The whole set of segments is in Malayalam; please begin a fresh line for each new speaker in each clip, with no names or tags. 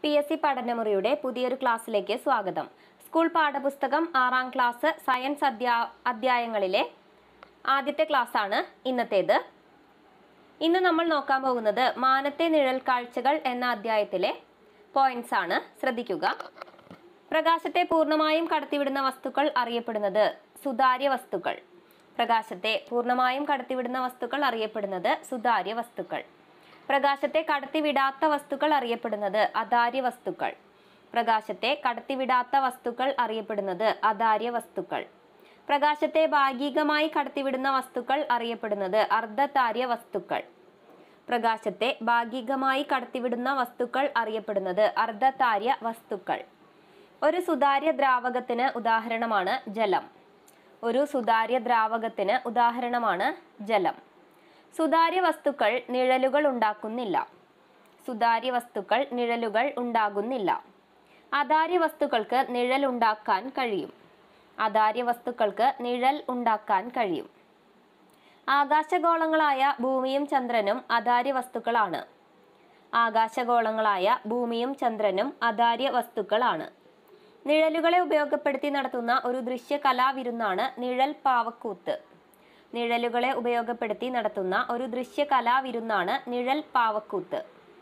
പി എസ് സി പഠനമുറിയുടെ പുതിയൊരു ക്ലാസ്സിലേക്ക് സ്വാഗതം സ്കൂൾ പാഠപുസ്തകം ആറാം ക്ലാസ് സയൻസ് അധ്യാ അധ്യായങ്ങളിലെ ആദ്യത്തെ ക്ലാസ്സാണ് ഇന്നത്തേത് ഇന്ന് നമ്മൾ നോക്കാൻ പോകുന്നത് മാനത്തെ നിഴൽ കാഴ്ചകൾ എന്ന അധ്യായത്തിലെ പോയിന്റ്സ് ആണ് ശ്രദ്ധിക്കുക പ്രകാശത്തെ പൂർണ്ണമായും കടത്തിവിടുന്ന വസ്തുക്കൾ അറിയപ്പെടുന്നത് സുതാര്യ വസ്തുക്കൾ പ്രകാശത്തെ പൂർണ്ണമായും കടത്തിവിടുന്ന വസ്തുക്കൾ അറിയപ്പെടുന്നത് സുതാര്യ വസ്തുക്കൾ പ്രകാശത്തെ കടത്തിവിടാത്ത വസ്തുക്കൾ അറിയപ്പെടുന്നത് അതാര്യ വസ്തുക്കൾ പ്രകാശത്തെ കടത്തിവിടാത്ത വസ്തുക്കൾ അറിയപ്പെടുന്നത് അതാര്യ വസ്തുക്കൾ പ്രകാശത്തെ ഭാഗികമായി കടത്തിവിടുന്ന വസ്തുക്കൾ അറിയപ്പെടുന്നത് അർദ്ധതാര്യ വസ്തുക്കൾ പ്രകാശത്തെ ഭാഗികമായി കടത്തിവിടുന്ന വസ്തുക്കൾ അറിയപ്പെടുന്നത് അർദ്ധതാര്യ വസ്തുക്കൾ ഒരു സുതാര്യ ദ്രാവകത്തിന് ഉദാഹരണമാണ് ജലം ഒരു സുതാര്യ ദ്രാവകത്തിന് ഉദാഹരണമാണ് ജലം സുതാര്യ വസ്തുക്കൾ നിഴലുകൾ ഉണ്ടാക്കുന്നില്ല സുതാര്യ വസ്തുക്കൾ നിഴലുകൾ ഉണ്ടാകുന്നില്ല അതാര്യ വസ്തുക്കൾക്ക് നിഴൽ ഉണ്ടാക്കാൻ കഴിയും അതാര്യ വസ്തുക്കൾക്ക് നിഴൽ ഉണ്ടാക്കാൻ കഴിയും ആകാശഗോളങ്ങളായ ഭൂമിയും ചന്ദ്രനും അതാര്യ വസ്തുക്കളാണ് ആകാശഗോളങ്ങളായ ഭൂമിയും ചന്ദ്രനും അതാര്യ വസ്തുക്കളാണ് നിഴലുകളെ ഉപയോഗപ്പെടുത്തി നടത്തുന്ന ഒരു ദൃശ്യ കലാവിരുന്നാണ് നിഴൽ പാവക്കൂത്ത് നിഴലുകളെ ഉപയോഗപ്പെടുത്തി നടത്തുന്ന ഒരു ദൃശ്യ കലാവിരുന്നാണ് നിഴൽ പാവക്കൂത്ത്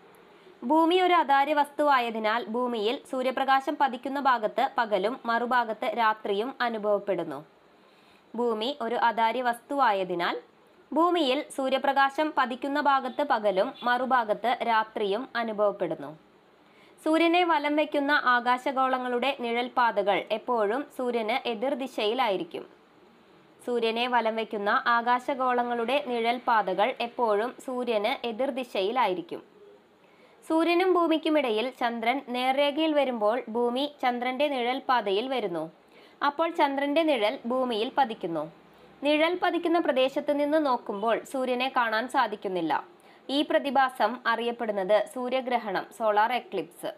ഭൂമി ഒരു അതാര്യ വസ്തുവായതിനാൽ ഭൂമിയിൽ സൂര്യപ്രകാശം പതിക്കുന്ന ഭാഗത്ത് പകലും മറുഭാഗത്ത് രാത്രിയും അനുഭവപ്പെടുന്നു ഭൂമി ഒരു അതാര്യ വസ്തുവായതിനാൽ ഭൂമിയിൽ സൂര്യപ്രകാശം പതിക്കുന്ന ഭാഗത്ത് പകലും മറുഭാഗത്ത് രാത്രിയും അനുഭവപ്പെടുന്നു സൂര്യനെ വലം വയ്ക്കുന്ന ആകാശഗോളങ്ങളുടെ നിഴൽപാതകൾ എപ്പോഴും സൂര്യന് എതിർദിശയിലായിരിക്കും സൂര്യനെ വലം വയ്ക്കുന്ന ആകാശഗോളങ്ങളുടെ നിഴൽപാതകൾ എപ്പോഴും സൂര്യന് എതിർദിശയിലായിരിക്കും സൂര്യനും ഭൂമിക്കുമിടയിൽ ചന്ദ്രൻ നേർരേഖയിൽ വരുമ്പോൾ ഭൂമി ചന്ദ്രന്റെ നിഴൽപാതയിൽ വരുന്നു അപ്പോൾ ചന്ദ്രന്റെ നിഴൽ ഭൂമിയിൽ പതിക്കുന്നു നിഴൽ പതിക്കുന്ന പ്രദേശത്ത് നിന്ന് നോക്കുമ്പോൾ സൂര്യനെ കാണാൻ സാധിക്കുന്നില്ല ഈ പ്രതിഭാസം അറിയപ്പെടുന്നത് സൂര്യഗ്രഹണം സോളാർ എക്ലിപ്സ്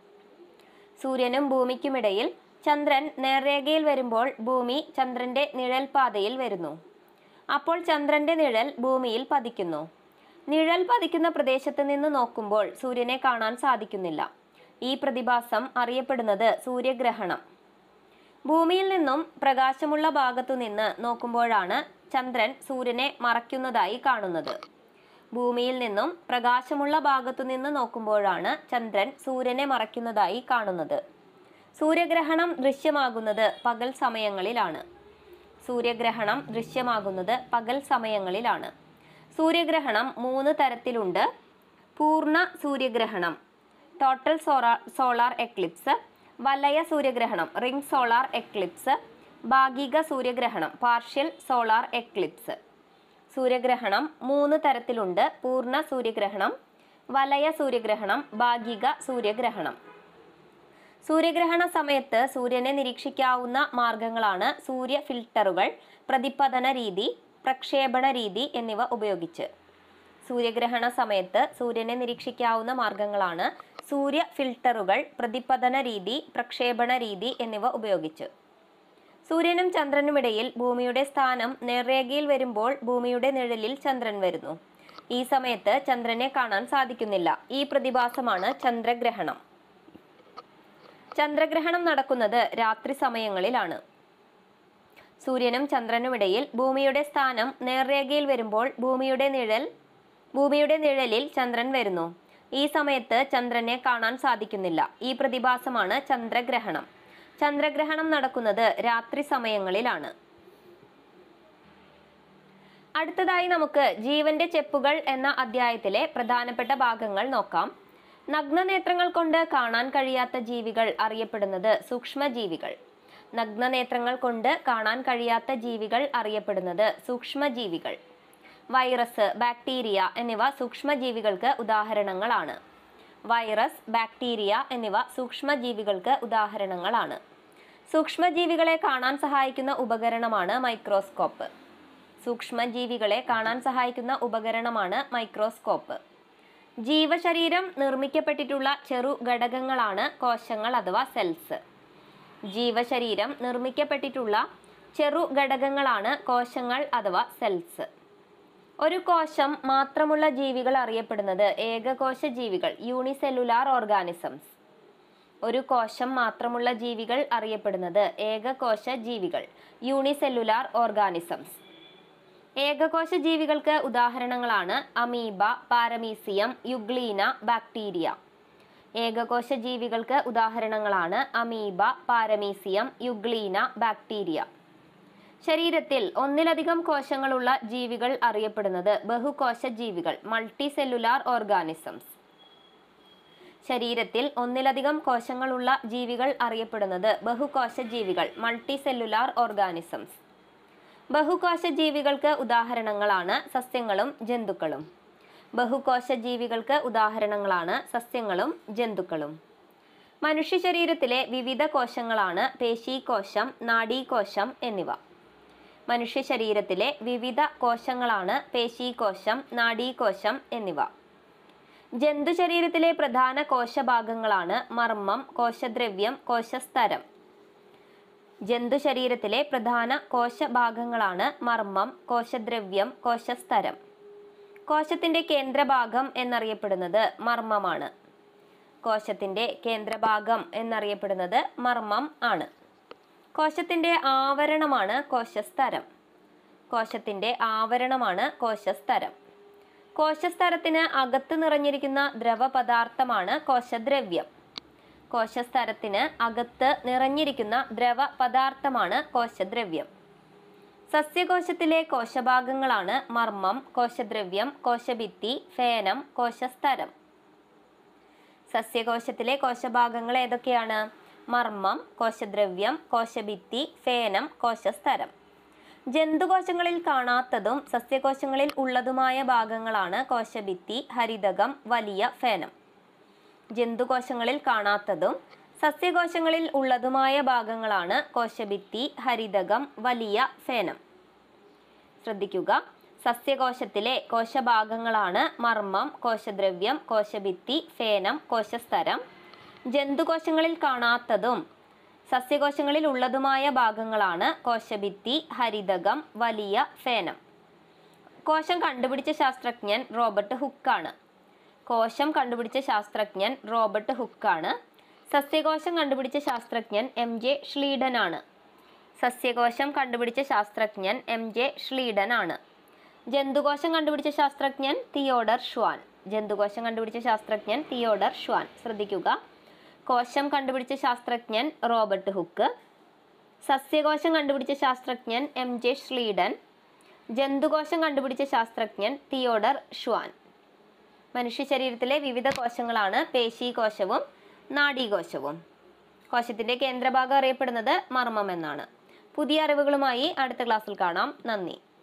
സൂര്യനും ഭൂമിക്കുമിടയിൽ ചന്ദ്രൻ നേർരേഖയിൽ വരുമ്പോൾ ഭൂമി ചന്ദ്രന്റെ നിഴൽപാതയിൽ വരുന്നു അപ്പോൾ ചന്ദ്രന്റെ നിഴൽ ഭൂമിയിൽ പതിക്കുന്നു നിഴൽ പതിക്കുന്ന പ്രദേശത്ത് നിന്ന് നോക്കുമ്പോൾ സൂര്യനെ കാണാൻ സാധിക്കുന്നില്ല ഈ പ്രതിഭാസം അറിയപ്പെടുന്നത് സൂര്യഗ്രഹണം ഭൂമിയിൽ നിന്നും പ്രകാശമുള്ള ഭാഗത്തു നിന്ന് നോക്കുമ്പോഴാണ് ചന്ദ്രൻ സൂര്യനെ മറയ്ക്കുന്നതായി കാണുന്നത് ഭൂമിയിൽ നിന്നും പ്രകാശമുള്ള ഭാഗത്തു നിന്ന് നോക്കുമ്പോഴാണ് ചന്ദ്രൻ സൂര്യനെ മറയ്ക്കുന്നതായി കാണുന്നത് സൂര്യഗ്രഹണം ദൃശ്യമാകുന്നത് പകൽ സമയങ്ങളിലാണ് സൂര്യഗ്രഹണം ദൃശ്യമാകുന്നത് പകൽ സമയങ്ങളിലാണ് സൂര്യഗ്രഹണം മൂന്ന് തരത്തിലുണ്ട് പൂർണ്ണ സൂര്യഗ്രഹണം ടോട്ടൽ സോളാർ സോളാർ എക്ലിപ്സ് വലയ സൂര്യഗ്രഹണം റിംഗ് സോളാർ എക്ലിപ്സ് ഭാഗിക സൂര്യഗ്രഹണം പാർഷ്യൽ സോളാർ എക്ലിപ്സ് സൂര്യഗ്രഹണം മൂന്ന് തരത്തിലുണ്ട് പൂർണ്ണ സൂര്യഗ്രഹണം വലയ സൂര്യഗ്രഹണം ഭാഗിക സൂര്യഗ്രഹണം സൂര്യഗ്രഹണ സമയത്ത് സൂര്യനെ നിരീക്ഷിക്കാവുന്ന മാർഗങ്ങളാണ് സൂര്യ ഫിൽട്ടറുകൾ പ്രതിപതന രീതി പ്രക്ഷേപണ രീതി എന്നിവ ഉപയോഗിച്ച് സൂര്യഗ്രഹണ സമയത്ത് സൂര്യനെ നിരീക്ഷിക്കാവുന്ന മാർഗങ്ങളാണ് സൂര്യ ഫിൽട്ടറുകൾ പ്രതിപതന രീതി പ്രക്ഷേപണ രീതി എന്നിവ ഉപയോഗിച്ച് സൂര്യനും ചന്ദ്രനുമിടയിൽ ഭൂമിയുടെ സ്ഥാനം നേർരേഖയിൽ വരുമ്പോൾ ഭൂമിയുടെ നിഴലിൽ ചന്ദ്രൻ വരുന്നു ഈ സമയത്ത് ചന്ദ്രനെ കാണാൻ സാധിക്കുന്നില്ല ഈ പ്രതിഭാസമാണ് ചന്ദ്രഗ്രഹണം ചന്ദ്രഗ്രഹണം നടക്കുന്നത് രാത്രി സമയങ്ങളിലാണ് സൂര്യനും ചന്ദ്രനുമിടയിൽ ഭൂമിയുടെ സ്ഥാനം നേർരേഖയിൽ വരുമ്പോൾ ഭൂമിയുടെ നിഴൽ ഭൂമിയുടെ നിഴലിൽ ചന്ദ്രൻ വരുന്നു ഈ സമയത്ത് ചന്ദ്രനെ കാണാൻ സാധിക്കുന്നില്ല ഈ പ്രതിഭാസമാണ് ചന്ദ്രഗ്രഹണം ചന്ദ്രഗ്രഹണം നടക്കുന്നത് രാത്രി സമയങ്ങളിലാണ് അടുത്തതായി നമുക്ക് ജീവന്റെ ചെപ്പുകൾ എന്ന അധ്യായത്തിലെ പ്രധാനപ്പെട്ട ഭാഗങ്ങൾ നോക്കാം നഗ്നനേത്രങ്ങൾ കൊണ്ട് കാണാൻ കഴിയാത്ത ജീവികൾ അറിയപ്പെടുന്നത് സൂക്ഷ്മജീവികൾ നഗ്നനേത്രങ്ങൾ കൊണ്ട് കാണാൻ കഴിയാത്ത ജീവികൾ അറിയപ്പെടുന്നത് സൂക്ഷ്മജീവികൾ വൈറസ് ബാക്ടീരിയ എന്നിവ സൂക്ഷ്മജീവികൾക്ക് ഉദാഹരണങ്ങളാണ് വൈറസ് ബാക്ടീരിയ എന്നിവ സൂക്ഷ്മജീവികൾക്ക് ഉദാഹരണങ്ങളാണ് സൂക്ഷ്മജീവികളെ കാണാൻ സഹായിക്കുന്ന ഉപകരണമാണ് മൈക്രോസ്കോപ്പ് സൂക്ഷ്മജീവികളെ കാണാൻ സഹായിക്കുന്ന ഉപകരണമാണ് മൈക്രോസ്കോപ്പ് ജീവശരീരം നിർമ്മിക്കപ്പെട്ടിട്ടുള്ള ചെറു ഘടകങ്ങളാണ് കോശങ്ങൾ അഥവാ സെൽസ് ജീവശരീരം നിർമ്മിക്കപ്പെട്ടിട്ടുള്ള ചെറു ഘടകങ്ങളാണ് കോശങ്ങൾ അഥവാ സെൽസ് ഒരു കോശം മാത്രമുള്ള ജീവികൾ അറിയപ്പെടുന്നത് ഏകകോശ ജീവികൾ യൂണിസെല്ലുലാർ ഓർഗാനിസംസ് ഒരു കോശം മാത്രമുള്ള ജീവികൾ അറിയപ്പെടുന്നത് ഏകകോശ ജീവികൾ യൂണിസെല്ലുലാർ ഓർഗാനിസംസ് ഏകകോശ ജീവികൾക്ക് ഉദാഹരണങ്ങളാണ് അമീബ പാരമീസിയം യുഗ്ലീന ബാക്ടീരിയ ഏകകോശ ജീവികൾക്ക് ഉദാഹരണങ്ങളാണ് അമീബ പാരമീസിയം യുഗ്ലീന ബാക്ടീരിയ ശരീരത്തിൽ ഒന്നിലധികം കോശങ്ങളുള്ള ജീവികൾ അറിയപ്പെടുന്നത് ബഹുകോശ ജീവികൾ മൾട്ടി സെല്ലുലാർ ഓർഗാനിസംസ് ശരീരത്തിൽ ഒന്നിലധികം കോശങ്ങളുള്ള ജീവികൾ അറിയപ്പെടുന്നത് ബഹുകോശ ജീവികൾ മൾട്ടി സെല്ലുലാർ ഓർഗാനിസംസ് ബഹുകോശ ജീവികൾക്ക് ഉദാഹരണങ്ങളാണ് സസ്യങ്ങളും ജന്തുക്കളും ബഹുകോശ ജീവികൾക്ക് ഉദാഹരണങ്ങളാണ് സസ്യങ്ങളും ജന്തുക്കളും മനുഷ്യ ശരീരത്തിലെ വിവിധ കോശങ്ങളാണ് പേശീകോശം നാഡീകോശം എന്നിവ മനുഷ്യ ശരീരത്തിലെ വിവിധ കോശങ്ങളാണ് പേശീകോശം നാഡീകോശം എന്നിവ ജന്തു ശരീരത്തിലെ പ്രധാന കോശഭാഗങ്ങളാണ് മർമ്മം കോശദ്രവ്യം കോശസ്തരം ജന്തു ശരീരത്തിലെ പ്രധാന കോശഭാഗങ്ങളാണ് മർമ്മം കോശദ്രവ്യം കോശസ്തരം കോശത്തിന്റെ കേന്ദ്രഭാഗം എന്നറിയപ്പെടുന്നത് മർമ്മമാണ് കോശത്തിന്റെ കേന്ദ്രഭാഗം എന്നറിയപ്പെടുന്നത് മർമ്മം ആണ് കോശത്തിന്റെ ആവരണമാണ് കോശസ്തരം കോശത്തിന്റെ ആവരണമാണ് കോശസ്തരം കോശസ്തരത്തിന് അകത്ത് നിറഞ്ഞിരിക്കുന്ന ദ്രവപദാർത്ഥമാണ് കോശദ്രവ്യം കോശസ്തരത്തിന് അകത്ത് നിറഞ്ഞിരിക്കുന്ന ദ്രവ പദാർത്ഥമാണ് കോശദ്രവ്യം സസ്യകോശത്തിലെ കോശഭാഗങ്ങളാണ് മർമ്മം കോശദ്രവ്യം കോശഭിത്തി ഫേനം കോശസ്തരം സസ്യകോശത്തിലെ കോശഭാഗങ്ങൾ ഏതൊക്കെയാണ് മർമ്മം കോശദ്രവ്യം കോശഭിത്തി ഫേനം കോശസ്തരം ജന്തുകോശങ്ങളിൽ കാണാത്തതും സസ്യകോശങ്ങളിൽ ഉള്ളതുമായ ഭാഗങ്ങളാണ് കോശഭിത്തി ഹരിതകം വലിയ ഫേനം ജന്തുകോശങ്ങളിൽ കാണാത്തതും സസ്യകോശങ്ങളിൽ ഉള്ളതുമായ ഭാഗങ്ങളാണ് കോശഭിത്തി ഹരിതകം വലിയ ഫേനം ശ്രദ്ധിക്കുക സസ്യകോശത്തിലെ കോശഭാഗങ്ങളാണ് മർമ്മം കോശദ്രവ്യം കോശഭിത്തി ഫേനം കോശസ്തരം ജന്തുകോശങ്ങളിൽ കാണാത്തതും സസ്യകോശങ്ങളിൽ ഉള്ളതുമായ ഭാഗങ്ങളാണ് കോശഭിത്തി ഹരിതകം വലിയ ഫേനം കോശം കണ്ടുപിടിച്ച ശാസ്ത്രജ്ഞൻ റോബർട്ട് ഹുക്കാണ് കോശം കണ്ടുപിടിച്ച ശാസ്ത്രജ്ഞൻ റോബർട്ട് ഹുക്കാണ് സസ്യകോശം കണ്ടുപിടിച്ച ശാസ്ത്രജ്ഞൻ എം ജെ ഷ്ലീഡൻ ആണ് സസ്യകോശം കണ്ടുപിടിച്ച ശാസ്ത്രജ്ഞൻ എം ജെ ഷ്ലീഡൻ ആണ് ജന്തുകോശം കണ്ടുപിടിച്ച ശാസ്ത്രജ്ഞൻ തിയോഡർ ഷ്വാൻ ജന്തുകോശം കണ്ടുപിടിച്ച ശാസ്ത്രജ്ഞൻ തിയോഡർ ഷ്വാൻ ശ്രദ്ധിക്കുക കോശം കണ്ടുപിടിച്ച ശാസ്ത്രജ്ഞൻ റോബർട്ട് ഹുക്ക് സസ്യകോശം കണ്ടുപിടിച്ച ശാസ്ത്രജ്ഞൻ എം ജെ ഷ്ലീഡൻ ജന്തുകോശം കണ്ടുപിടിച്ച ശാസ്ത്രജ്ഞൻ തിയോഡർ ഷ്വാൻ മനുഷ്യ ശരീരത്തിലെ വിവിധ കോശങ്ങളാണ് പേശീകോശവും നാഡീകോശവും കോശത്തിന്റെ കേന്ദ്രഭാഗം അറിയപ്പെടുന്നത് മർമ്മം എന്നാണ് പുതിയ അറിവുകളുമായി അടുത്ത ക്ലാസ്സിൽ കാണാം നന്ദി